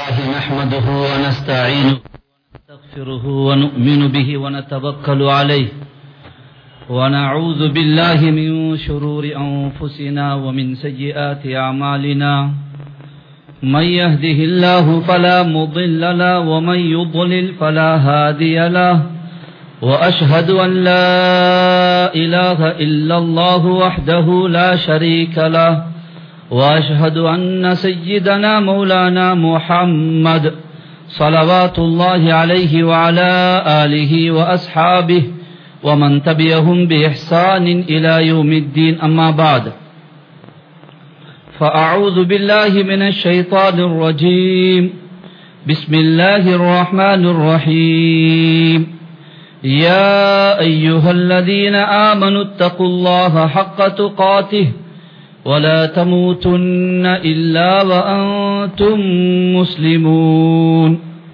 الله نحمده ونستعينه ونستغفره ونؤمن به ونتوكل عليه ونعوذ بالله من شرور أنفسنا ومن سيئات أعمالنا من يهده الله فلا مضل له ومن يضلل فلا هادي له وأشهد أن لا إله إلا الله وحده لا شريك له وأشهد أن سيدنا مولانا محمد صلوات الله عليه وعلى آله وأصحابه ومن تبعهم بإحسان إلى يوم الدين أما بعد فأعوذ بالله من الشيطان الرجيم بسم الله الرحمن الرحيم يا أيها الذين آمنوا اتقوا الله حق تقاته ولا تموتن إلا وأنتم مسلمون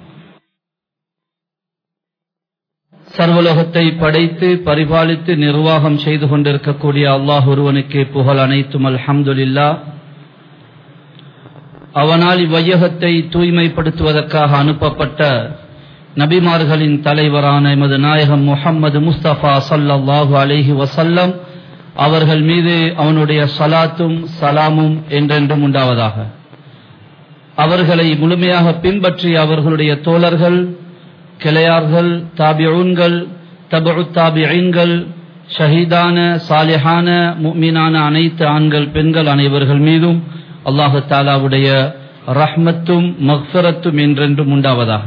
சர்வலோகத்தை படைத்து பரிபாலித்து நிர்வாகம் செய்து கொண்டிருக்கக்கூடிய அல்லாஹ் ஒருவனுக்கே புகழ் அனைத்தும் அல்ஹம்துலில்லா அவனால் இவ்வையகத்தை தூய்மைப்படுத்துவதற்காக அனுப்பப்பட்ட நபிமார்களின் தலைவரான எமது நாயகம் முஹம்மது முஸ்தபா சல்லாஹூ அலிஹி வசல்லம் அவர்கள் மீது அவனுடைய சலாத்தும் சலாமும் என்றென்றும் உண்டாவதாக அவர்களை முழுமையாக பின்பற்றி அவர்களுடைய தோழர்கள் கிளையார்கள் தாபியூன்கள் தபு தாபியீன்கள் ஷஹீதான சாலிஹான முக்மீனான அனைத்து ஆண்கள் பெண்கள் அனைவர்கள் மீதும் அல்லாஹு தாலாவுடைய ரஹ்மத்தும் மக்ஃபரத்தும் என்றென்றும் உண்டாவதாக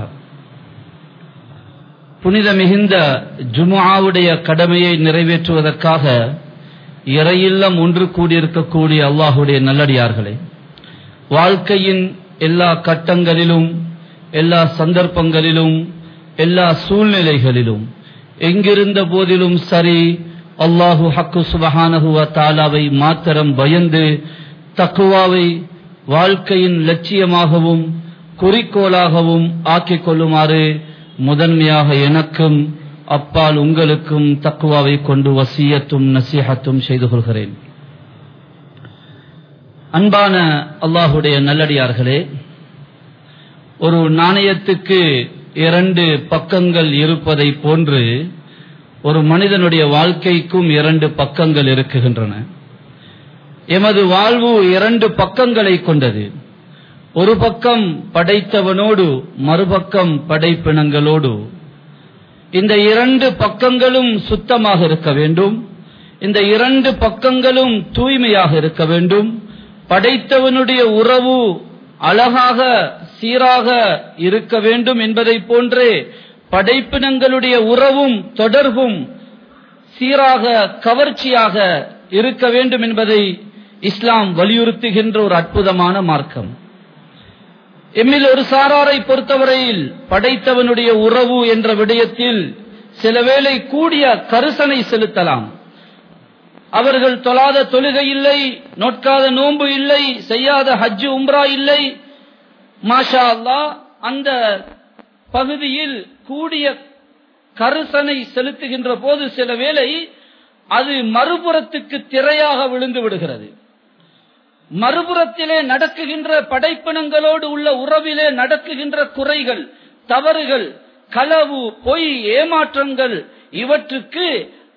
புனித மிகுந்த ஜுமுஆவுடைய கடமையை நிறைவேற்றுவதற்காக இறையில்லம் ஒன்று கூடியிருக்கக்கூடிய அல்லாஹுடைய நல்லடியார்களே வாழ்க்கையின் எல்லா கட்டங்களிலும் எல்லா சந்தர்ப்பங்களிலும் எல்லா சூழ்நிலைகளிலும் எங்கிருந்த போதிலும் சரி அல்லாஹு ஹக்கு சுபஹானஹுவ தாலாவை மாத்திரம் பயந்து தக்குவாவை வாழ்க்கையின் லட்சியமாகவும் குறிக்கோளாகவும் ஆக்கிக் கொள்ளுமாறு முதன்மையாக எனக்கும் அப்பால் உங்களுக்கும் தக்குவாவை கொண்டு வசியத்தும் நசீகத்தும் செய்து கொள்கிறேன் அன்பான அல்லாஹுடைய நல்லடியார்களே ஒரு நாணயத்துக்கு இரண்டு பக்கங்கள் இருப்பதை போன்று ஒரு மனிதனுடைய வாழ்க்கைக்கும் இரண்டு பக்கங்கள் இருக்குகின்றன எமது வாழ்வு இரண்டு பக்கங்களை கொண்டது ஒரு பக்கம் படைத்தவனோடு மறுபக்கம் படைப்பினங்களோடு இந்த இரண்டு பக்கங்களும் சுத்தமாக இருக்க வேண்டும் இந்த இரண்டு பக்கங்களும் தூய்மையாக இருக்க வேண்டும் படைத்தவனுடைய உறவு அழகாக சீராக இருக்க வேண்டும் என்பதை போன்றே படைப்பினங்களுடைய உறவும் தொடர்பும் சீராக கவர்ச்சியாக இருக்க வேண்டும் என்பதை இஸ்லாம் வலியுறுத்துகின்ற ஒரு அற்புதமான மார்க்கம் எம்மில் ஒரு சாராரை பொறுத்தவரையில் படைத்தவனுடைய உறவு என்ற விடயத்தில் சில வேளை கூடிய கருசனை செலுத்தலாம் அவர்கள் தொழாத தொழுகை இல்லை நோட்காத நோன்பு இல்லை செய்யாத ஹஜ்ஜு உம்ரா இல்லை மாஷா அல்லா அந்த பகுதியில் கூடிய கருசனை செலுத்துகின்ற போது சில வேளை அது மறுபுறத்துக்கு திரையாக விழுந்து விடுகிறது மறுபுறத்திலே நடக்குகின்ற படைப்பினங்களோடு உள்ள உறவிலே நடக்குகின்ற குறைகள் தவறுகள் களவு பொய் ஏமாற்றங்கள் இவற்றுக்கு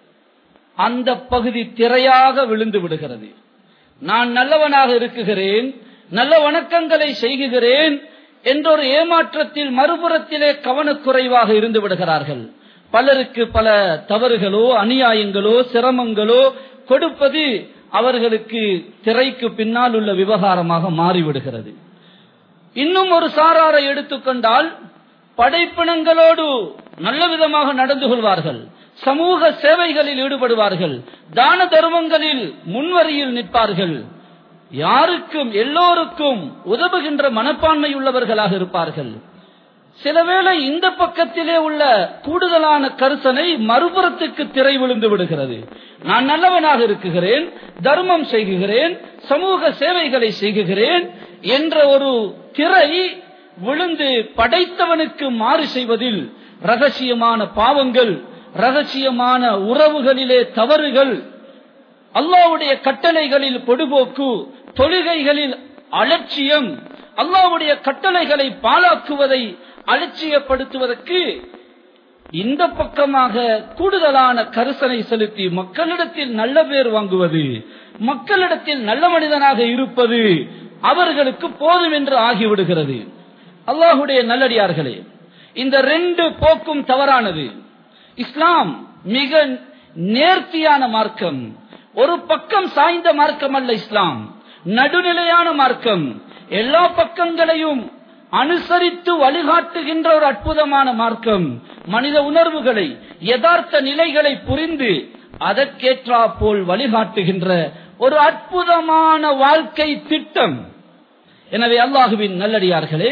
அந்த பகுதி திரையாக விழுந்து விடுகிறது நான் நல்லவனாக இருக்குகிறேன் நல்ல வணக்கங்களை செய்குகிறேன் என்ற ஒரு ஏமாற்றத்தில் மறுபுறத்திலே கவனக்குறைவாக இருந்து விடுகிறார்கள் பலருக்கு பல தவறுகளோ அநியாயங்களோ சிரமங்களோ கொடுப்பது அவர்களுக்கு திரைக்கு பின்னால் உள்ள விவகாரமாக மாறிவிடுகிறது இன்னும் ஒரு சாராரை எடுத்துக்கொண்டால் படைப்பினங்களோடு நல்ல விதமாக நடந்து கொள்வார்கள் சமூக சேவைகளில் ஈடுபடுவார்கள் தான தர்மங்களில் முன்வரியில் நிற்பார்கள் யாருக்கும் எல்லோருக்கும் உதவுகின்ற மனப்பான்மை உள்ளவர்களாக இருப்பார்கள் சிலவேளை இந்த பக்கத்திலே உள்ள கூடுதலான கருசனை மறுபுறத்துக்கு திரை விழுந்து விடுகிறது நான் நல்லவனாக இருக்குகிறேன் தர்மம் செய்குகிறேன் சமூக சேவைகளை செய்குகிறேன் என்ற ஒரு திரை விழுந்து படைத்தவனுக்கு மாறு செய்வதில் ரகசியமான பாவங்கள் ரகசியமான உறவுகளிலே தவறுகள் அல்லாவுடைய கட்டளைகளில் பொடுபோக்கு தொழுகைகளில் அலட்சியம் அல்லாஹ்வுடைய கட்டளைகளை பாழாக்குவதை அலட்சியப்படுத்துவதற்கு இந்த பக்கமாக கூடுதலான கரிசனை செலுத்தி மக்களிடத்தில் நல்ல பேர் வாங்குவது மக்களிடத்தில் நல்ல மனிதனாக இருப்பது அவர்களுக்கு போதும் என்று ஆகிவிடுகிறது அல்லாஹுடைய நல்லடியார்களே இந்த ரெண்டு போக்கும் தவறானது இஸ்லாம் மிக நேர்த்தியான மார்க்கம் ஒரு பக்கம் சாய்ந்த மார்க்கம் அல்ல இஸ்லாம் நடுநிலையான மார்க்கம் எல்லா பக்கங்களையும் அனுசரித்து வழிகாட்டுகின்ற ஒரு அற்புதமான மார்க்கம் மனித உணர்வுகளை யதார்த்த நிலைகளை புரிந்து அதற்கேற்றா போல் வழிகாட்டுகின்ற ஒரு அற்புதமான வாழ்க்கை திட்டம் எனவே அல்லாஹுவின் நல்லடியார்களே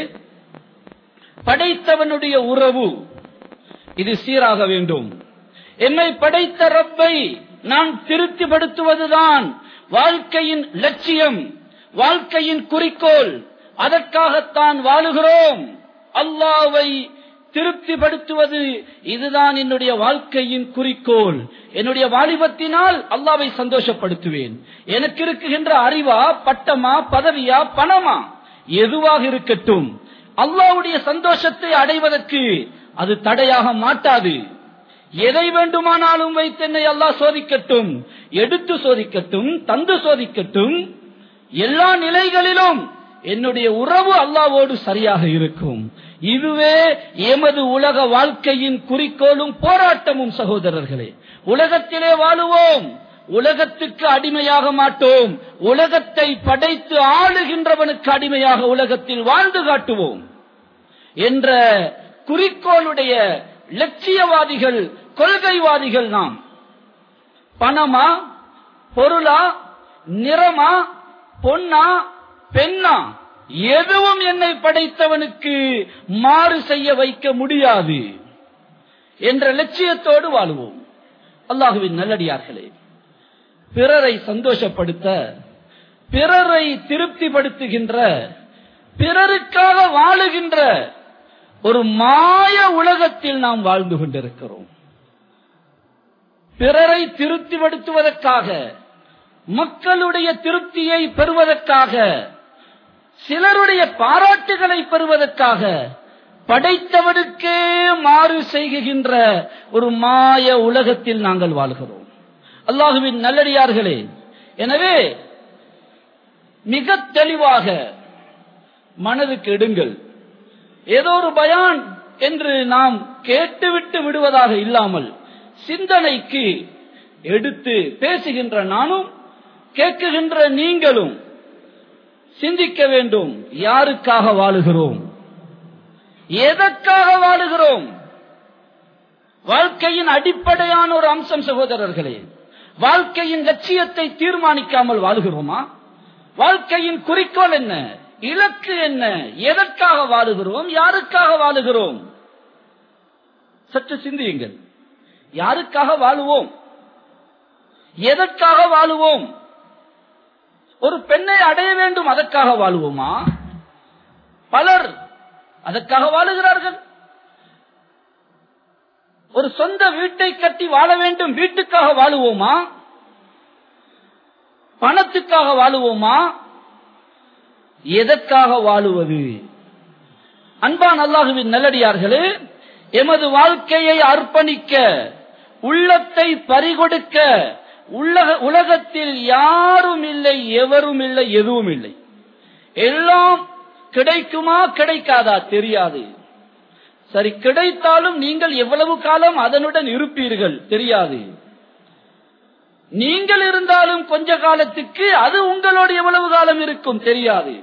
படைத்தவனுடைய உறவு இது சீராக வேண்டும் என்னை படைத்த ரப்பை நான் திருப்திப்படுத்துவதுதான் வாழ்க்கையின் லட்சியம் வாழ்க்கையின் குறிக்கோள் அதற்காகத்தான் வாழுகிறோம் அல்லாவை திருப்திப்படுத்துவது இதுதான் என்னுடைய வாழ்க்கையின் குறிக்கோள் என்னுடைய வாலிபத்தினால் அல்லாவை சந்தோஷப்படுத்துவேன் எனக்கு இருக்குகின்ற அறிவா பட்டமா பதவியா பணமா எதுவாக இருக்கட்டும் அல்லாவுடைய சந்தோஷத்தை அடைவதற்கு அது தடையாக மாட்டாது எதை வேண்டுமானாலும் வைத்து என்னை அல்லாஹ் சோதிக்கட்டும் எடுத்து சோதிக்கட்டும் தந்து சோதிக்கட்டும் எல்லா நிலைகளிலும் என்னுடைய உறவு அல்லாவோடு சரியாக இருக்கும் இதுவே எமது உலக வாழ்க்கையின் குறிக்கோளும் போராட்டமும் சகோதரர்களே உலகத்திலே வாழுவோம் உலகத்துக்கு அடிமையாக மாட்டோம் உலகத்தை படைத்து ஆளுகின்றவனுக்கு அடிமையாக உலகத்தில் வாழ்ந்து காட்டுவோம் என்ற குறிக்கோளுடைய லட்சியவாதிகள் கொள்கைவாதிகள் நாம் பணமா பொருளா நிறமா பொன்னா பெண்ணா எதுவும் என்னை படைத்தவனுக்கு மாறு செய்ய வைக்க முடியாது என்ற லட்சியத்தோடு வாழுவோம் அல்லாஹுவின் நல்லடியார்களே பிறரை சந்தோஷப்படுத்த பிறரை திருப்திப்படுத்துகின்ற பிறருக்காக வாழுகின்ற ஒரு மாய உலகத்தில் நாம் வாழ்ந்து கொண்டிருக்கிறோம் பிறரை திருப்திப்படுத்துவதற்காக மக்களுடைய திருப்தியை பெறுவதற்காக சிலருடைய பாராட்டுகளை பெறுவதற்காக படைத்தவனுக்கே மாறு செய்கின்ற ஒரு மாய உலகத்தில் நாங்கள் வாழ்கிறோம் அல்லாஹுவின் நல்லடியார்களே எனவே மிக தெளிவாக மனதுக்கு எடுங்கள் ஏதோ ஒரு பயான் என்று நாம் கேட்டுவிட்டு விடுவதாக இல்லாமல் சிந்தனைக்கு எடுத்து பேசுகின்ற நானும் கேட்குகின்ற நீங்களும் சிந்திக்க வேண்டும் யாருக்காக வாழுகிறோம் எதற்காக வாழுகிறோம் வாழ்க்கையின் அடிப்படையான ஒரு அம்சம் சகோதரர்களே வாழ்க்கையின் லட்சியத்தை தீர்மானிக்காமல் வாழுகிறோமா வாழ்க்கையின் குறிக்கோள் என்ன இலக்கு என்ன எதற்காக வாழுகிறோம் யாருக்காக வாழுகிறோம் சற்று சிந்தியுங்கள் யாருக்காக வாழுவோம் எதற்காக வாழுவோம் ஒரு பெண்ணை அடைய வேண்டும் அதற்காக வாழுவோமா பலர் அதற்காக வாழுகிறார்கள் ஒரு சொந்த வீட்டை கட்டி வாழ வேண்டும் வீட்டுக்காக வாழுவோமா பணத்துக்காக வாழுவோமா எதற்காக வாழுவது அன்பான் அல்லாஹுவின் நல்லடியார்களே எமது வாழ்க்கையை அர்ப்பணிக்க உள்ளத்தை பறிகொடுக்க உலக உலகத்தில் யாரும் இல்லை எவரும் இல்லை எதுவும் இல்லை எல்லாம் கிடைக்குமா கிடைக்காதா தெரியாது சரி கிடைத்தாலும் நீங்கள் எவ்வளவு காலம் அதனுடன் இருப்பீர்கள் தெரியாது நீங்கள் இருந்தாலும் கொஞ்ச காலத்துக்கு அது உங்களோடு எவ்வளவு காலம் இருக்கும் தெரியாது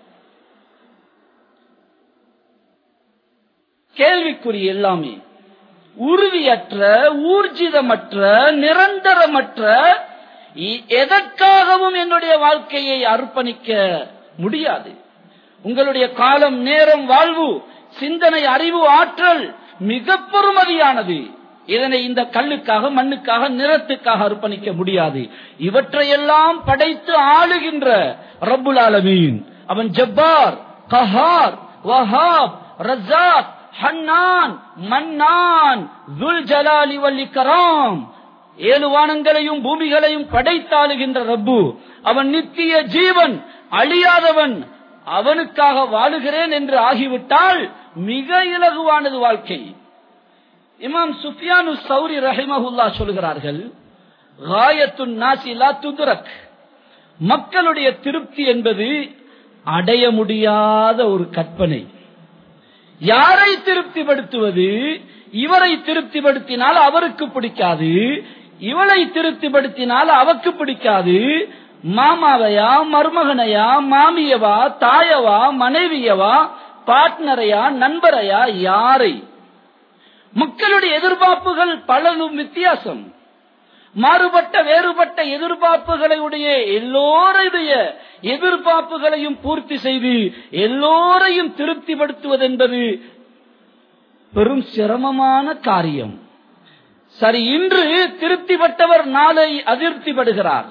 கேள்விக்குறி எல்லாமே உறுதியற்ற ஊர்ஜிதமற்ற நிரந்தரமற்ற எதற்காகவும் என்னுடைய வாழ்க்கையை அர்ப்பணிக்க முடியாது உங்களுடைய காலம் நேரம் வாழ்வு சிந்தனை அறிவு ஆற்றல் மிக பெருமதியானது இதனை இந்த கல்லுக்காக மண்ணுக்காக நிறத்துக்காக அர்ப்பணிக்க முடியாது இவற்றையெல்லாம் படைத்து ஆளுகின்ற ரப்புல் ஆலமீன் அவன் ஜப்பார் கஹார் வஹாப் ரஜாக் ஹன்னான் மன்னான் துல் ஜலாலி வல் இக்ராம் ஏழு வானங்களையும் பூமிகளையும் படைத்தாளுகின்ற ரப்பு அவன் நித்திய ஜீவன் அழியாதவன் அவனுக்காக வாழுகிறேன் என்று ஆகிவிட்டால் மிக இலகுவானது வாழ்க்கை இமாம் சுஃபியானு சௌரி ரஹிமஹுல்லா சொல்கிறார்கள் காயத்துன் நாசிலா துதுரக் மக்களுடைய திருப்தி என்பது அடைய முடியாத ஒரு கற்பனை யாரை திருப்திப்படுத்துவது இவரை திருப்திப்படுத்தினால் அவருக்கு பிடிக்காது இவளை திருப்திப்படுத்தினால் அவக்கு பிடிக்காது மாமாவையா மருமகனையா மாமியவா தாயவா மனைவியவா பார்ட்னரையா நண்பரையா யாரை மக்களுடைய எதிர்பார்ப்புகள் பலரும் வித்தியாசம் மாறுபட்ட வேறுபட்ட எதிர்பார்ப்புகளை உடைய எல்லோருடைய எதிர்பார்ப்புகளையும் பூர்த்தி செய்து எல்லோரையும் திருப்திப்படுத்துவது என்பது பெரும் சிரமமான காரியம் சரி இன்று திருப்திப்பட்டவர் நாளை அதிருப்திப்படுகிறார்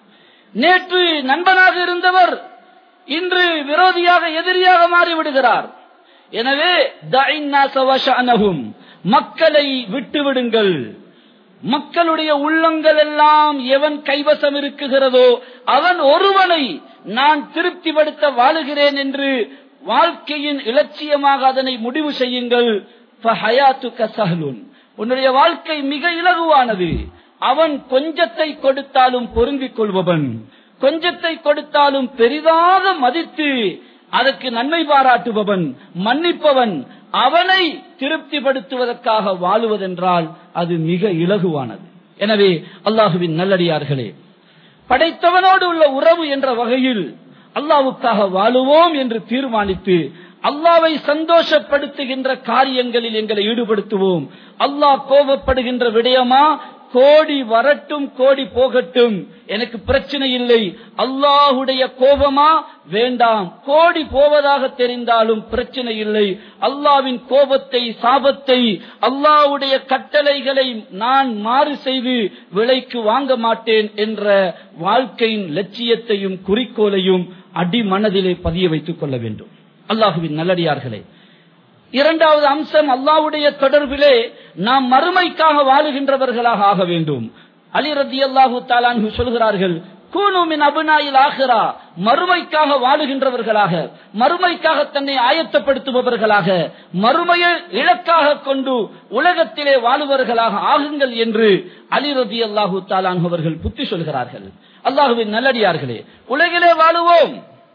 நேற்று நண்பனாக இருந்தவர் இன்று விரோதியாக எதிரியாக மாறிவிடுகிறார் எனவே தஐன்னாசவஷஅனஹும் மக்களை விட்டுவிடுங்கள் மக்களுடைய உள்ளங்கள் எல்லாம் எவன் கைவசம் இருக்குகிறதோ அவன் ஒருவனை நான் திருப்திப்படுத்த வாழுகிறேன் என்று வாழ்க்கையின் இலட்சியமாக அதனை முடிவு செய்யுங்கள் ஃபஹயாத்துக சஹ்லுன். உன்னுடைய வாழ்க்கை மிக இலகுவானது அவன் கொஞ்சத்தை கொடுத்தாலும் பொருந்திக் கொள்பவன் கொஞ்சத்தை கொடுத்தாலும் பெரிதாக மதித்து அதற்கு நன்மை பாராட்டுபவன் மன்னிப்பவன் அவனை திருப்திப்படுத்துவதற்காக வாழுவதென்றால் அது மிக இலகுவானது எனவே அல்லாஹுவின் நல்லடியார்களே படைத்தவனோடு உள்ள உறவு என்ற வகையில் அல்லாவுக்காக வாழுவோம் என்று தீர்மானித்து அல்லாவை சந்தோஷப்படுத்துகின்ற காரியங்களில் எங்களை ஈடுபடுத்துவோம் அல்லாஹ் கோபப்படுகின்ற விடயமா கோடி வரட்டும் கோடி போகட்டும் எனக்கு பிரச்சனை இல்லை அல்லாஹுடைய கோபமா வேண்டாம் கோடி போவதாக தெரிந்தாலும் பிரச்சனை இல்லை அல்லாவின் கோபத்தை சாபத்தை அல்லாஹ்வுடைய கட்டளைகளை நான் மாறு செய்து விலைக்கு வாங்க மாட்டேன் என்ற வாழ்க்கையின் லட்சியத்தையும் குறிக்கோளையும் அடிமனதிலே பதிய வைத்துக் கொள்ள வேண்டும் அல்லாஹுவின் நல்லடியார்களே இரண்டாவது அம்சம் அல்லாவுடைய தொடர்பிலே நாம் மறுமைக்காக வாழுகின்றவர்களாக ஆக வேண்டும் அலி ரத்தி அல்லாஹு தாலான்ஹு சொல்கிறார்கள் கூனுமின் அபுனாயில் ஆகிறா மறுமைக்காக வாழுகின்றவர்களாக மறுமைக்காக தன்னை ஆயத்தப்படுத்துபவர்களாக மறுமையை இலக்காக கொண்டு உலகத்திலே வாழுபவர்களாக ஆகுங்கள் என்று அலி ரதி அல்லாஹு தாலான் அவர்கள் புத்தி சொல்கிறார்கள் அல்லாஹுவின் நல்லடியார்களே உலகிலே வாழுவோம்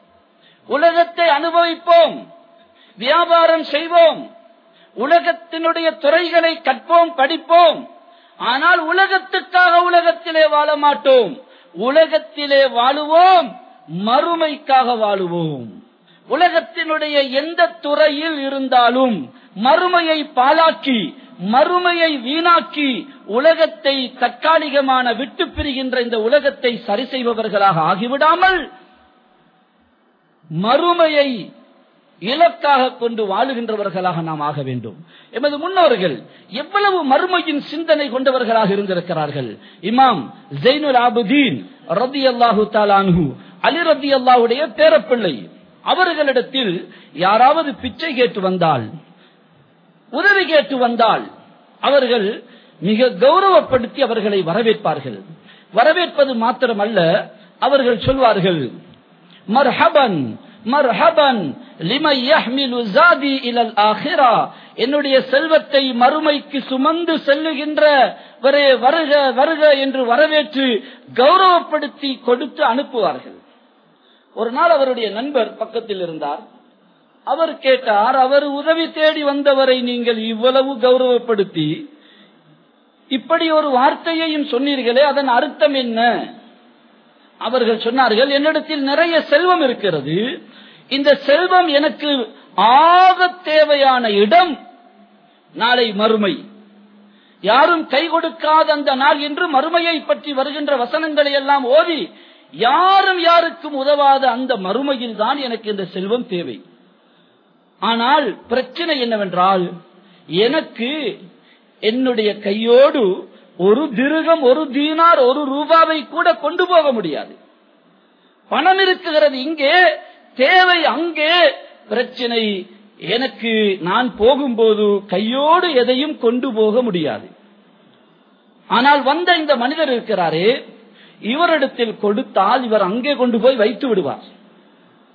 உலகத்தை அனுபவிப்போம் வியாபாரம் செய்வோம் உலகத்தினுடைய துறைகளை கற்போம் படிப்போம் ஆனால் உலகத்துக்காக உலகத்திலே வாழ மாட்டோம் உலகத்திலே வாழுவோம் மறுமைக்காக வாழுவோம் உலகத்தினுடைய எந்த துறையில் இருந்தாலும் மறுமையை பாலாக்கி மறுமையை வீணாக்கி உலகத்தை தற்காலிகமான விட்டு பிரிகின்ற இந்த உலகத்தை சரி செய்பவர்களாக ஆகிவிடாமல் மறுமையை இலக்காக கொண்டு வாழுகின்றவர்களாக நாம் ஆக வேண்டும் எமது முன்னோர்கள் எவ்வளவு மறுமையின் சிந்தனை கொண்டவர்களாக இருந்திருக்கிறார்கள் இமாம் ஜெயினுல் ஆபுதீன் ரதி அல்லாஹு தாலான்ஹு அலி ரதி அல்லாஹுடைய பேரப்பிள்ளை அவர்களிடத்தில் யாராவது பிச்சை கேட்டு வந்தால் உதவி கேட்டு வந்தால் அவர்கள் மிக கௌரவப்படுத்தி அவர்களை வரவேற்பார்கள் வரவேற்பது மாத்திரமல்ல அவர்கள் சொல்வார்கள் மர்ஹபன் மர்ஹபன் லிமை யஹ்மிலு ஜாதி இலல் ஆஹிரா என்னுடைய செல்வத்தை மறுமைக்கு சுமந்து செல்லுகின்ற வரே வருக வருக என்று வரவேற்று கௌரவப்படுத்தி கொடுத்து அனுப்புவார்கள் ஒரு நாள் அவருடைய நண்பர் பக்கத்தில் இருந்தார் அவர் கேட்டார் அவர் உதவி தேடி வந்தவரை நீங்கள் இவ்வளவு கௌரவப்படுத்தி இப்படி ஒரு வார்த்தையையும் சொன்னீர்களே அதன் அர்த்தம் என்ன அவர்கள் சொன்னார்கள் என்னிடத்தில் நிறைய செல்வம் இருக்கிறது இந்த செல்வம் எனக்கு ஆக தேவையான இடம் நாளை மறுமை யாரும் கை கொடுக்காத அந்த நாள் என்று மறுமையை பற்றி வருகின்ற வசனங்களை எல்லாம் ஓதி யாரும் யாருக்கும் உதவாத அந்த மறுமையில் தான் எனக்கு இந்த செல்வம் தேவை ஆனால் பிரச்சனை என்னவென்றால் எனக்கு என்னுடைய கையோடு ஒரு திருகம் ஒரு தீனார் ஒரு ரூபாவை கூட கொண்டு போக முடியாது பணம் இருக்குகிறது இங்கே தேவை அங்கே பிரச்சனை எனக்கு நான் போகும்போது கையோடு எதையும் கொண்டு போக முடியாது ஆனால் வந்த இந்த மனிதர் இருக்கிறாரே இவரிடத்தில் கொடுத்தால் இவர் அங்கே கொண்டு போய் வைத்து விடுவார்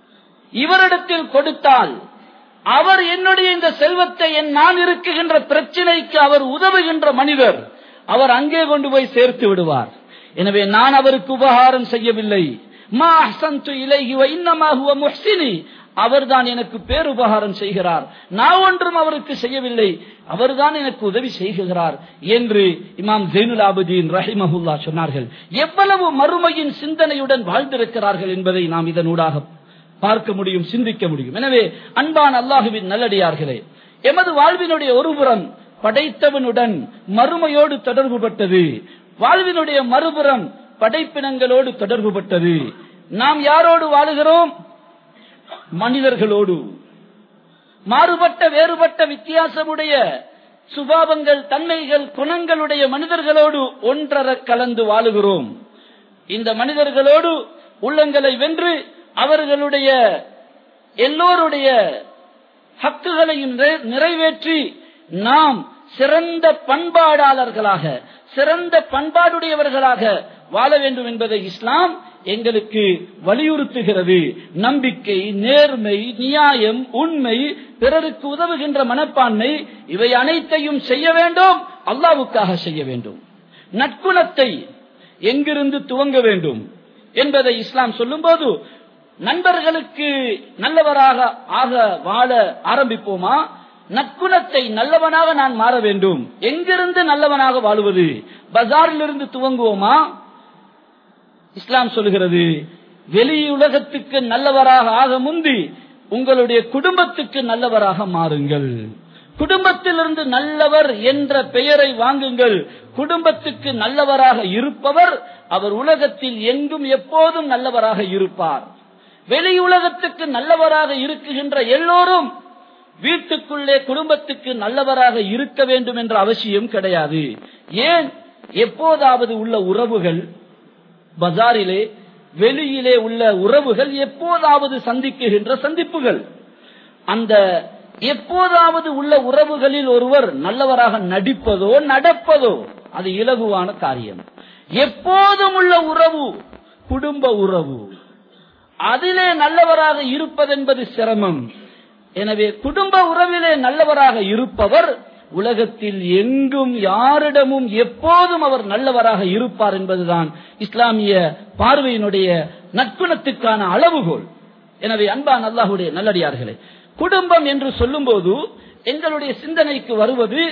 இவரிடத்தில் கொடுத்தால் அவர் என்னுடைய இந்த செல்வத்தை என் நான் இருக்குகின்ற பிரச்சனைக்கு அவர் உதவுகின்ற மனிதர் அவர் அங்கே கொண்டு போய் சேர்த்து விடுவார் எனவே நான் அவருக்கு உபகாரம் செய்யவில்லை மா அஹ்சன்து இலைஹி வ இன்னமா ஹுவ முஹ்சினி அவர்தான் எனக்கு பேருபகாரம் செய்கிறார் நான் ஒன்றும் அவருக்கு செய்யவில்லை அவர்தான் எனக்கு உதவி செய்கிறார் என்று இமாம் ஜெயினுல் ஆபுதீன் ரஹிமஹுல்லா சொன்னார்கள் எவ்வளவு மறுமையின் சிந்தனையுடன் வாழ்ந்திருக்கிறார்கள் என்பதை நாம் இதனூடாக பார்க்க முடியும் சிந்திக்க முடியும் எனவே அன்பான அல்லாஹுவின் நல்லடியார்களே எமது வாழ்வினுடைய ஒருபுறம் படைத்தவனுடன் மறுமையோடு தொடர்புபட்டது வாழ்வினுடைய மறுபுறம் படைப்பினங்களோடு தொடர்புபட்டது நாம் யாரோடு வாழுகிறோம் மனிதர்களோடு மாறுபட்ட வேறுபட்ட வித்தியாசமுடைய சுபாவங்கள் தன்மைகள் குணங்களுடைய மனிதர்களோடு ஒன்றர கலந்து வாழுகிறோம் இந்த மனிதர்களோடு உள்ளங்களை வென்று அவர்களுடைய எல்லோருடைய ஹக்குகளையும் நிறை- நிறைவேற்றி நாம் சிறந்த பண்பாடாளர்களாக சிறந்த பண்பாடுடையவர்களாக வாழ வேண்டும் என்பதை இஸ்லாம் எங்களுக்கு வலியுறுத்துகிறது நம்பிக்கை நேர்மை நியாயம் உண்மை பிறருக்கு உதவுகின்ற மனப்பான்மை இவை அனைத்தையும் செய்ய வேண்டும் அல்லாவுக்காக செய்ய வேண்டும் நற்குணத்தை எங்கிருந்து துவங்க வேண்டும் என்பதை இஸ்லாம் சொல்லும்போது நண்பர்களுக்கு நல்லவராக ஆக வாழ ஆரம்பிப்போமா நற்குணத்தை நல்லவனாக நான் மாற வேண்டும் எங்கிருந்து நல்லவனாக வாழுவது பஜாரிலிருந்து துவங்குவோமா இஸ்லாம் சொல்லுகிறது வெளியுலகத்துக்கு நல்லவராக ஆக முந்தி உங்களுடைய குடும்பத்துக்கு நல்லவராக மாறுங்கள் குடும்பத்திலிருந்து நல்லவர் என்ற பெயரை வாங்குங்கள் குடும்பத்துக்கு நல்லவராக இருப்பவர் அவர் உலகத்தில் எங்கும் எப்போதும் நல்லவராக இருப்பார் வெளி உலகத்துக்கு நல்லவராக இருக்குகின்ற எல்லோரும் வீட்டுக்குள்ளே குடும்பத்துக்கு நல்லவராக இருக்க வேண்டும் என்ற அவசியம் கிடையாது ஏன் எப்போதாவது உள்ள உறவுகள் பஜாரிலே வெளியிலே உள்ள உறவுகள் எப்போதாவது சந்திக்குகின்ற சந்திப்புகள் அந்த எப்போதாவது உள்ள உறவுகளில் ஒருவர் நல்லவராக நடிப்பதோ நடப்பதோ அது இலகுவான காரியம் எப்போதும் உள்ள உறவு குடும்ப உறவு அதிலே நல்லவராக இருப்பதென்பது சிரமம் எனவே குடும்ப உறவிலே நல்லவராக இருப்பவர் உலகத்தில் எங்கும் யாரிடமும் எப்போதும் அவர் நல்லவராக இருப்பார் என்பதுதான் இஸ்லாமிய பார்வையினுடைய நற்குணத்துக்கான அளவுகோல் எனவே அன்பான் அல்லாஹுடைய நல்லடியார்களே குடும்பம் என்று சொல்லும்போது எங்களுடைய சிந்தனைக்கு வருவது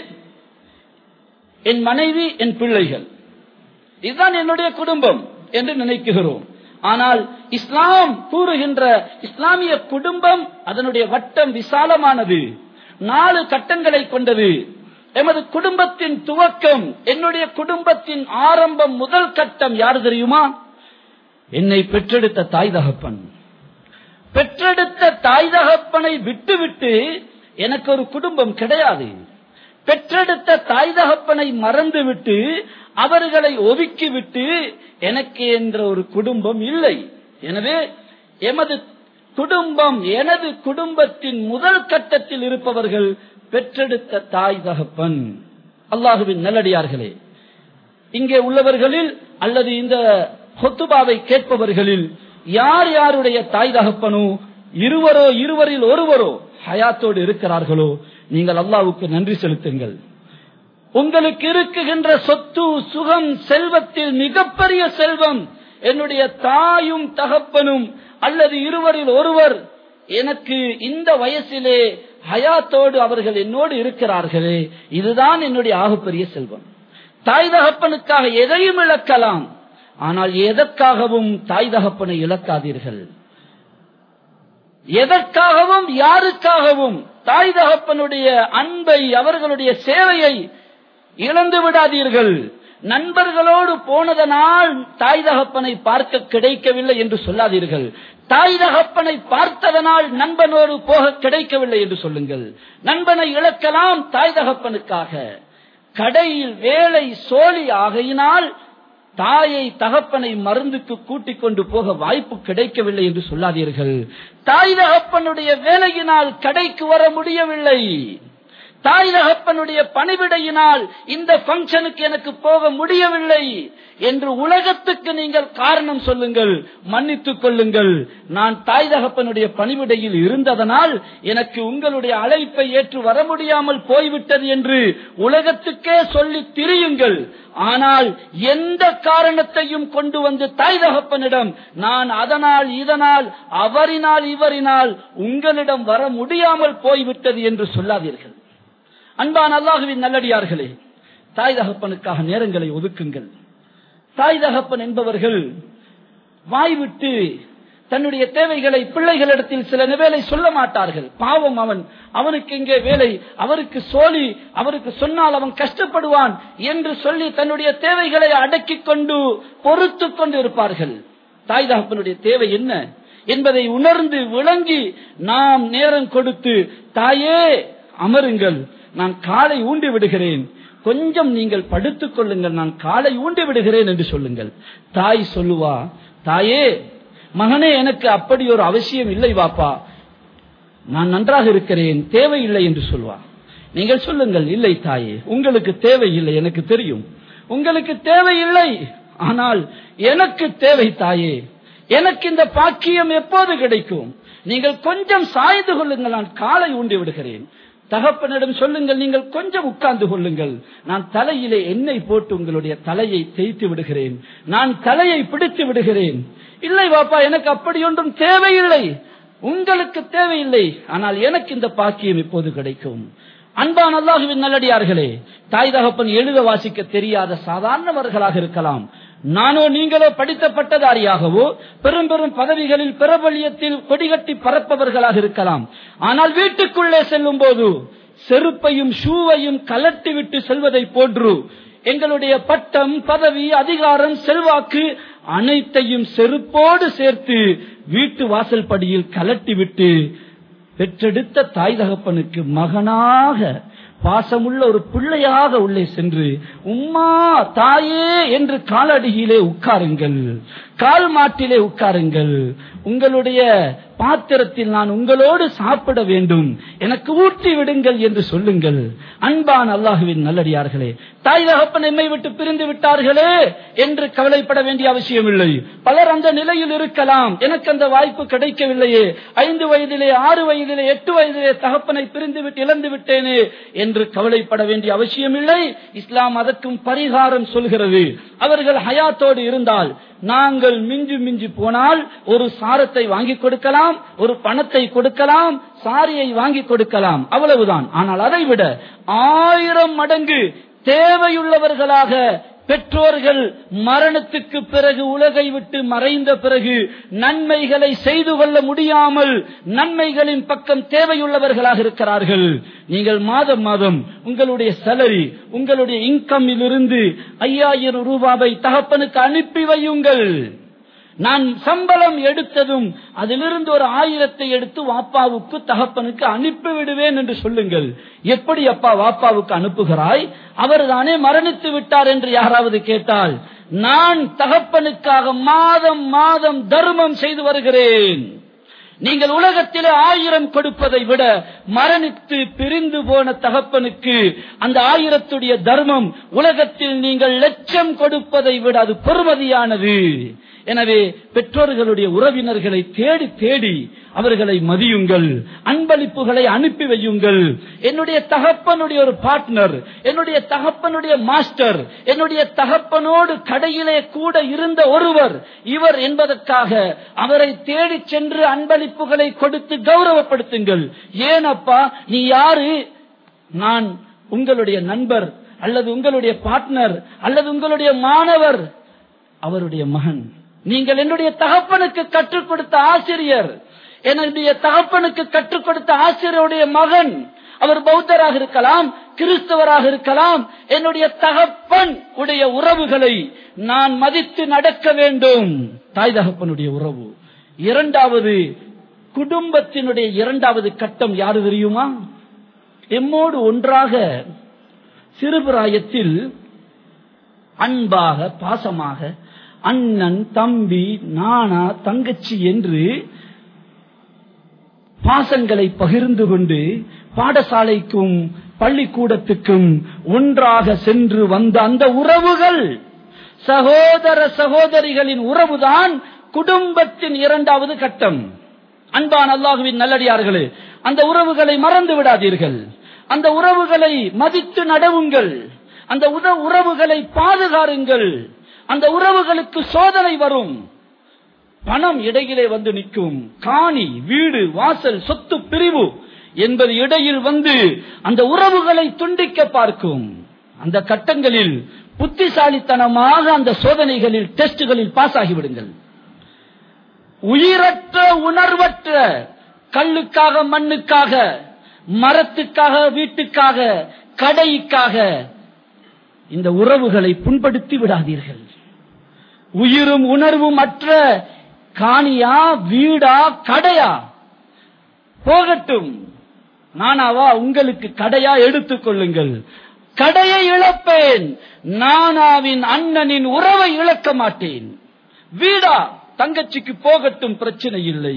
என் மனைவி என் பிள்ளைகள் இதுதான் என்னுடைய குடும்பம் என்று நினைக்குகிறோம் ஆனால் இஸ்லாம் கூறுகின்ற இஸ்லாமிய குடும்பம் அதனுடைய வட்டம் விசாலமானது நாலு கட்டங்களை கொண்டது எமது குடும்பத்தின் துவக்கம் என்னுடைய குடும்பத்தின் ஆரம்பம் முதல் கட்டம் யார் தெரியுமா என்னை பெற்றெடுத்த தாய் தகப்பன் பெற்றெடுத்த தாய் தகப்பனை விட்டுவிட்டு எனக்கு ஒரு குடும்பம் கிடையாது பெற்றெடுத்த தாய் தகப்பனை மறந்துவிட்டு அவர்களை ஒதுக்கிவிட்டு எனக்கு என்ற ஒரு குடும்பம் இல்லை எனவே எமது குடும்பம் எனது குடும்பத்தின் முதல் கட்டத்தில் இருப்பவர்கள் பெற்றெடுத்த தாய் தகப்பன் அல்லாஹுவின் நல்லடியார்களே இங்கே உள்ளவர்களில் அல்லது இந்த ஹொத்துபாவை கேட்பவர்களில் யார் யாருடைய தாய் தகப்பனோ இருவரோ இருவரில் ஒருவரோ ஹயாத்தோடு இருக்கிறார்களோ நீங்கள் அல்லாவுக்கு நன்றி செலுத்துங்கள் உங்களுக்கு இருக்குகின்ற சொத்து சுகம் செல்வத்தில் மிகப்பெரிய செல்வம் என்னுடைய தாயும் தகப்பனும் அல்லது இருவரில் ஒருவர் எனக்கு இந்த வயசிலே ஹயாத்தோடு அவர்கள் என்னோடு இருக்கிறார்களே இதுதான் என்னுடைய ஆகப்பெரிய செல்வம் தாய் தகப்பனுக்காக எதையும் இழக்கலாம் ஆனால் எதற்காகவும் தாய் தகப்பனை இழக்காதீர்கள் எதற்காகவும் யாருக்காகவும் தாய் தகப்பனுடைய அன்பை அவர்களுடைய சேவையை இழந்து விடாதீர்கள் நண்பர்களோடு போனதனால் தாய் தகப்பனை பார்க்க கிடைக்கவில்லை என்று சொல்லாதீர்கள் தாய் தகப்பனை பார்த்ததனால் நண்பனோடு போக கிடைக்கவில்லை என்று சொல்லுங்கள் நண்பனை இழக்கலாம் தாய் தகப்பனுக்காக கடையில் வேலை சோழி ஆகையினால் தாயை தகப்பனை மருந்துக்கு கூட்டிக் கொண்டு போக வாய்ப்பு கிடைக்கவில்லை என்று சொல்லாதீர்கள் தாய் தகப்பனுடைய வேலையினால் கடைக்கு வர முடியவில்லை தாய் தகப்பனுடைய பணிவிடையினால் இந்த பங்கனுக்கு எனக்கு போக முடியவில்லை என்று உலகத்துக்கு நீங்கள் காரணம் சொல்லுங்கள் மன்னித்துக் கொள்ளுங்கள் நான் தாய் தகப்பனுடைய பணிவிடையில் இருந்ததனால் எனக்கு உங்களுடைய அழைப்பை ஏற்று வர முடியாமல் போய்விட்டது என்று உலகத்துக்கே சொல்லி திரியுங்கள் ஆனால் எந்த காரணத்தையும் கொண்டு வந்து தாய் தகப்பனிடம் நான் அதனால் இதனால் அவரினால் இவரினால் உங்களிடம் வர முடியாமல் போய்விட்டது என்று சொல்லாதீர்கள் அன்பான் அல்லாஹுவின் நல்லடியார்களே தாய் தகப்பனுக்காக நேரங்களை ஒதுக்குங்கள் தாய் தகப்பன் என்பவர்கள் வாய்விட்டு தன்னுடைய தேவைகளை பிள்ளைகளிடத்தில் சில வேலை சொல்ல மாட்டார்கள் பாவம் அவன் அவனுக்கு இங்கே வேலை அவருக்கு சோழி அவருக்கு சொன்னால் அவன் கஷ்டப்படுவான் என்று சொல்லி தன்னுடைய தேவைகளை அடக்கிக் கொண்டு பொறுத்து கொண்டு இருப்பார்கள் தாய் தகப்பனுடைய தேவை என்ன என்பதை உணர்ந்து விளங்கி நாம் நேரம் கொடுத்து தாயே அமருங்கள் நான் காலை ஊண்டி விடுகிறேன் கொஞ்சம் நீங்கள் படுத்துக் கொள்ளுங்கள் நான் காலை ஊண்டி விடுகிறேன் என்று சொல்லுங்கள் தாய் சொல்லுவா தாயே மகனே எனக்கு அப்படி ஒரு அவசியம் இல்லை வாப்பா நான் நன்றாக இருக்கிறேன் தேவையில்லை என்று சொல்வார் நீங்கள் சொல்லுங்கள் இல்லை தாயே உங்களுக்கு தேவையில்லை எனக்கு தெரியும் உங்களுக்கு தேவையில்லை ஆனால் எனக்கு தேவை தாயே எனக்கு இந்த பாக்கியம் எப்போது கிடைக்கும் நீங்கள் கொஞ்சம் சாய்ந்து கொள்ளுங்கள் நான் காலை ஊண்டி விடுகிறேன் தகப்பனிடம் சொல்லுங்கள் நீங்கள் கொஞ்சம் உட்கார்ந்து கொள்ளுங்கள் நான் தலையிலே எண்ணெய் போட்டு உங்களுடைய தலையை தேய்த்து விடுகிறேன் நான் தலையை பிடித்து விடுகிறேன் இல்லை பாப்பா எனக்கு அப்படி ஒன்றும் தேவையில்லை உங்களுக்கு தேவையில்லை ஆனால் எனக்கு இந்த பாக்கியம் இப்போது கிடைக்கும் அன்பான் அல்லாஹுவின் நல்லடியார்களே தாய் தகப்பன் எழுத வாசிக்க தெரியாத சாதாரணவர்களாக இருக்கலாம் நானோ நீங்களோ படித்த பட்டதாரியாகவோ பெரும் பெரும் பதவிகளில் பிரபலியத்தில் கொடிகட்டி பறப்பவர்களாக இருக்கலாம் ஆனால் வீட்டுக்குள்ளே செல்லும் போது செருப்பையும் ஷூவையும் கலட்டி விட்டு செல்வதை போன்று எங்களுடைய பட்டம் பதவி அதிகாரம் செல்வாக்கு அனைத்தையும் செருப்போடு சேர்த்து வீட்டு வாசல் படியில் கலட்டி விட்டு பெற்றெடுத்த தாய் தகப்பனுக்கு மகனாக பாசமுள்ள ஒரு பிள்ளையாக உள்ளே சென்று உம்மா தாயே என்று காலடியிலே உட்காருங்கள் கால் மாட்டிலே உட்காருங்கள் உங்களுடைய பாத்திரத்தில் நான் உங்களோடு சாப்பிட வேண்டும் எனக்கு ஊட்டி விடுங்கள் என்று சொல்லுங்கள் அன்பான் அல்லாஹுவின் நல்லடியார்களே தாய் தகப்பன் எம்மை விட்டு பிரிந்து விட்டார்களே என்று கவலைப்பட வேண்டிய அவசியம் இல்லை பலர் அந்த நிலையில் இருக்கலாம் எனக்கு அந்த வாய்ப்பு கிடைக்கவில்லையே ஐந்து வயதிலே ஆறு வயதிலே எட்டு வயதிலே தகப்பனை பிரிந்து விட்டு இழந்து விட்டேனே என்று கவலைப்பட வேண்டிய அவசியம் இல்லை இஸ்லாம் அதற்கும் பரிகாரம் சொல்கிறது அவர்கள் ஹயாத்தோடு இருந்தால் நாங்கள் மிஞ்சு மிஞ்சு போனால் ஒரு சாரத்தை வாங்கி கொடுக்கலாம் ஒரு பணத்தை கொடுக்கலாம் சாரியை வாங்கி கொடுக்கலாம் அவ்வளவுதான் ஆனால் அதை விட ஆயிரம் மடங்கு தேவையுள்ளவர்களாக பெற்றோர்கள் மரணத்துக்கு பிறகு உலகை விட்டு மறைந்த பிறகு நன்மைகளை செய்து கொள்ள முடியாமல் நன்மைகளின் பக்கம் தேவையுள்ளவர்களாக இருக்கிறார்கள் நீங்கள் மாதம் மாதம் உங்களுடைய சலரி உங்களுடைய இன்கமில் இருந்து ஐயாயிரம் ரூபாவை தகப்பனுக்கு அனுப்பி வையுங்கள் நான் சம்பளம் எடுத்ததும் அதிலிருந்து ஒரு ஆயிரத்தை எடுத்து வாப்பாவுக்கு தகப்பனுக்கு அனுப்பி விடுவேன் என்று சொல்லுங்கள் எப்படி அப்பா வாப்பாவுக்கு அனுப்புகிறாய் அவர் தானே மரணித்து விட்டார் என்று யாராவது கேட்டால் நான் தகப்பனுக்காக மாதம் மாதம் தர்மம் செய்து வருகிறேன் நீங்கள் உலகத்திலே ஆயிரம் கொடுப்பதை விட மரணித்து பிரிந்து போன தகப்பனுக்கு அந்த ஆயிரத்துடைய தர்மம் உலகத்தில் நீங்கள் லட்சம் கொடுப்பதை விட அது பெருமதியானது எனவே பெற்றோர்களுடைய உறவினர்களை தேடி தேடி அவர்களை மதியுங்கள் அன்பளிப்புகளை அனுப்பி வையுங்கள் என்னுடைய தகப்பனுடைய ஒரு பார்ட்னர் என்னுடைய தகப்பனுடைய மாஸ்டர் என்னுடைய தகப்பனோடு கடையிலே கூட இருந்த ஒருவர் இவர் என்பதற்காக அவரை தேடி சென்று அன்பளிப்புகளை கொடுத்து கௌரவப்படுத்துங்கள் ஏனப்பா நீ யாரு நான் உங்களுடைய நண்பர் அல்லது உங்களுடைய பார்ட்னர் அல்லது உங்களுடைய மாணவர் அவருடைய மகன் நீங்கள் என்னுடைய தகப்பனுக்கு கற்றுக் கொடுத்த ஆசிரியர் என்னுடைய தகப்பனுக்கு கற்றுக் கொடுத்த ஆசிரியருடைய மகன் அவர் பௌத்தராக இருக்கலாம் கிறிஸ்தவராக இருக்கலாம் என்னுடைய தகப்பன் உடைய உறவுகளை நான் மதித்து நடக்க வேண்டும் தாய் தகப்பனுடைய உறவு இரண்டாவது குடும்பத்தினுடைய இரண்டாவது கட்டம் யாரு தெரியுமா எம்மோடு ஒன்றாக சிறுபிராயத்தில் அன்பாக பாசமாக அண்ணன் தம்பி நானா தங்கச்சி என்று பாசங்களை பகிர்ந்து கொண்டு பாடசாலைக்கும் பள்ளிக்கூடத்துக்கும் ஒன்றாக சென்று வந்த அந்த உறவுகள் சகோதர சகோதரிகளின் உறவுதான் குடும்பத்தின் இரண்டாவது கட்டம் அன்பான் அல்லாஹுவின் நல்லடியார்களே அந்த உறவுகளை மறந்து விடாதீர்கள் அந்த உறவுகளை மதித்து நடவுங்கள் அந்த உத- உறவுகளை பாதுகாருங்கள் அந்த உறவுகளுக்கு சோதனை வரும் பணம் இடையிலே வந்து நிற்கும் காணி வீடு வாசல் சொத்து பிரிவு என்பது இடையில் வந்து அந்த உறவுகளை துண்டிக்க பார்க்கும் அந்த கட்டங்களில் புத்திசாலித்தனமாக அந்த சோதனைகளில் டெஸ்டுகளில் பாஸ் ஆகிவிடுங்கள் உயிரற்ற உணர்வற்ற கல்லுக்காக மண்ணுக்காக மரத்துக்காக வீட்டுக்காக கடைக்காக இந்த உறவுகளை புண்படுத்தி விடாதீர்கள் உயிரும் உணர்வும் அற்ற காணியா வீடா கடையா போகட்டும் நானாவா உங்களுக்கு கடையா எடுத்துக் கொள்ளுங்கள் கடையை இழப்பேன் நானாவின் அண்ணனின் உறவை இழக்க மாட்டேன் வீடா தங்கச்சிக்கு போகட்டும் பிரச்சனை இல்லை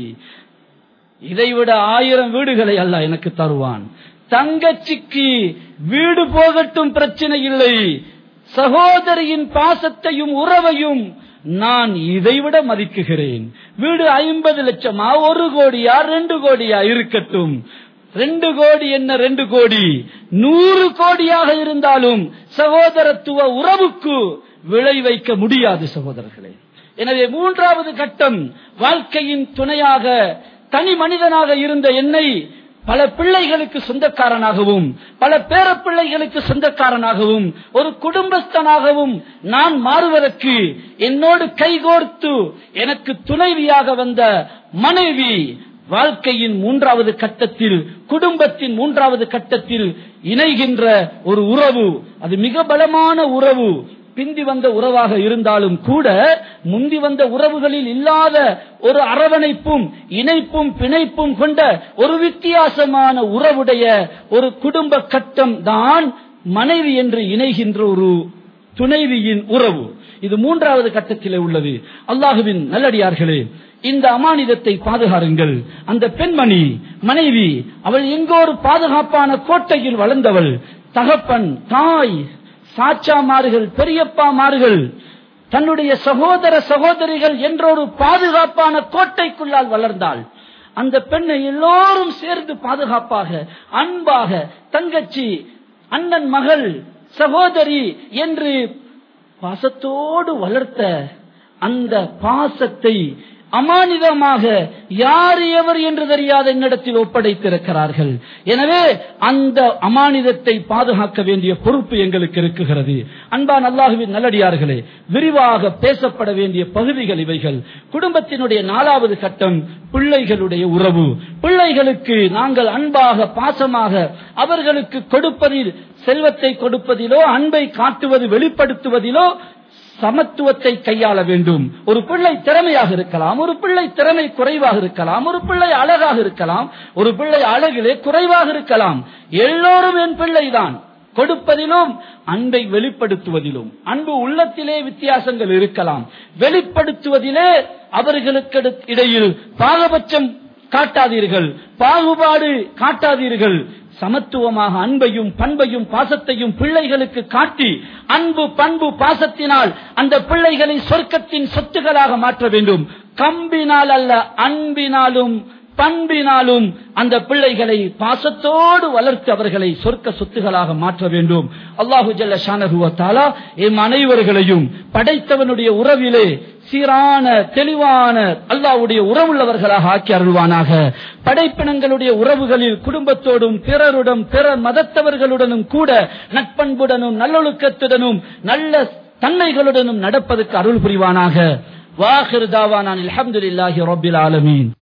இதைவிட ஆயிரம் வீடுகளை அல்ல எனக்கு தருவான் தங்கச்சிக்கு வீடு போகட்டும் பிரச்சனை இல்லை சகோதரியின் பாசத்தையும் உறவையும் நான் இதைவிட மதிக்குகிறேன் வீடு ஐம்பது லட்சமா ஒரு கோடியா ரெண்டு கோடியா இருக்கட்டும் ரெண்டு கோடி என்ன ரெண்டு கோடி நூறு கோடியாக இருந்தாலும் சகோதரத்துவ உறவுக்கு விளை வைக்க முடியாது சகோதரர்களே எனவே மூன்றாவது கட்டம் வாழ்க்கையின் துணையாக தனி மனிதனாக இருந்த என்னை பல பிள்ளைகளுக்கு சொந்தக்காரனாகவும் பல பேர பிள்ளைகளுக்கு சொந்தக்காரனாகவும் ஒரு குடும்பஸ்தனாகவும் நான் மாறுவதற்கு என்னோடு கைகோர்த்து எனக்கு துணைவியாக வந்த மனைவி வாழ்க்கையின் மூன்றாவது கட்டத்தில் குடும்பத்தின் மூன்றாவது கட்டத்தில் இணைகின்ற ஒரு உறவு அது மிக பலமான உறவு பிந்தி வந்த உறவாக இருந்தாலும் கூட முந்தி வந்த உறவுகளில் இல்லாத ஒரு அரவணைப்பும் இணைப்பும் பிணைப்பும் கொண்ட ஒரு வித்தியாசமான உறவுடைய ஒரு குடும்ப கட்டம் தான் மனைவி என்று இணைகின்ற ஒரு துணைவியின் உறவு இது மூன்றாவது கட்டத்திலே உள்ளது அல்லாஹுவின் நல்லடியார்களே இந்த அமானிதத்தை பாதுகாருங்கள் அந்த பெண்மணி மனைவி அவள் எங்கோ ஒரு பாதுகாப்பான கோட்டையில் வளர்ந்தவள் தகப்பன் தாய் சாச்சாமார்கள் பெரியப்பாமார்கள் தன்னுடைய சகோதர சகோதரிகள் என்ற ஒரு பாதுகாப்பான கோட்டைக்குள்ளால் வளர்ந்தாள் அந்த பெண்ணை எல்லோரும் சேர்ந்து பாதுகாப்பாக அன்பாக தங்கச்சி அண்ணன் மகள் சகோதரி என்று பாசத்தோடு வளர்த்த அந்த பாசத்தை அமானிதமாக யார் எவர் என்று தெரியாத என்னிடத்தில் ஒப்படைத்திருக்கிறார்கள் எனவே அந்த அமானிதத்தை பாதுகாக்க வேண்டிய பொறுப்பு எங்களுக்கு இருக்குகிறது அன்பான் அல்லாஹுவின் நல்லடியார்களே விரிவாக பேசப்பட வேண்டிய பகுதிகள் இவைகள் குடும்பத்தினுடைய நாலாவது கட்டம் பிள்ளைகளுடைய உறவு பிள்ளைகளுக்கு நாங்கள் அன்பாக பாசமாக அவர்களுக்கு கொடுப்பதில் செல்வத்தை கொடுப்பதிலோ அன்பை காட்டுவது வெளிப்படுத்துவதிலோ சமத்துவத்தை கையாள வேண்டும் ஒரு பிள்ளை திறமையாக இருக்கலாம் ஒரு பிள்ளை திறமை குறைவாக இருக்கலாம் ஒரு பிள்ளை அழகாக இருக்கலாம் ஒரு பிள்ளை அழகிலே குறைவாக இருக்கலாம் எல்லோரும் என் பிள்ளைதான் கொடுப்பதிலும் அன்பை வெளிப்படுத்துவதிலும் அன்பு உள்ளத்திலே வித்தியாசங்கள் இருக்கலாம் வெளிப்படுத்துவதிலே அவர்களுக்கு இடையில் பாகபட்சம் காட்டாதீர்கள் பாகுபாடு காட்டாதீர்கள் சமத்துவமாக அன்பையும் பண்பையும் பாசத்தையும் பிள்ளைகளுக்கு காட்டி அன்பு பண்பு பாசத்தினால் அந்த பிள்ளைகளை சொர்க்கத்தின் சொத்துகளாக மாற்ற வேண்டும் கம்பினால் அல்ல அன்பினாலும் பண்பினாலும் அந்த பிள்ளைகளை பாசத்தோடு வளர்த்து அவர்களை சொர்க்க சொத்துகளாக மாற்ற வேண்டும் அல்லாஹு ஜல்ல ஷானகுவத்தாலா எம் அனைவர்களையும் படைத்தவனுடைய உறவிலே சீரான தெளிவான அல்லாவுடைய உறவுள்ளவர்களாக ஆக்கி அருள்வானாக படைப்பினங்களுடைய உறவுகளில் குடும்பத்தோடும் பிறருடன் பிறர் மதத்தவர்களுடனும் கூட நட்பண்புடனும் நல்லொழுக்கத்துடனும் நல்ல தன்மைகளுடனும் நடப்பதற்கு அருள் புரிவானாக வாஹிர் தாவானான் அல்ஹம்துலில்லாஹி ரப்பில் ஆலமீன்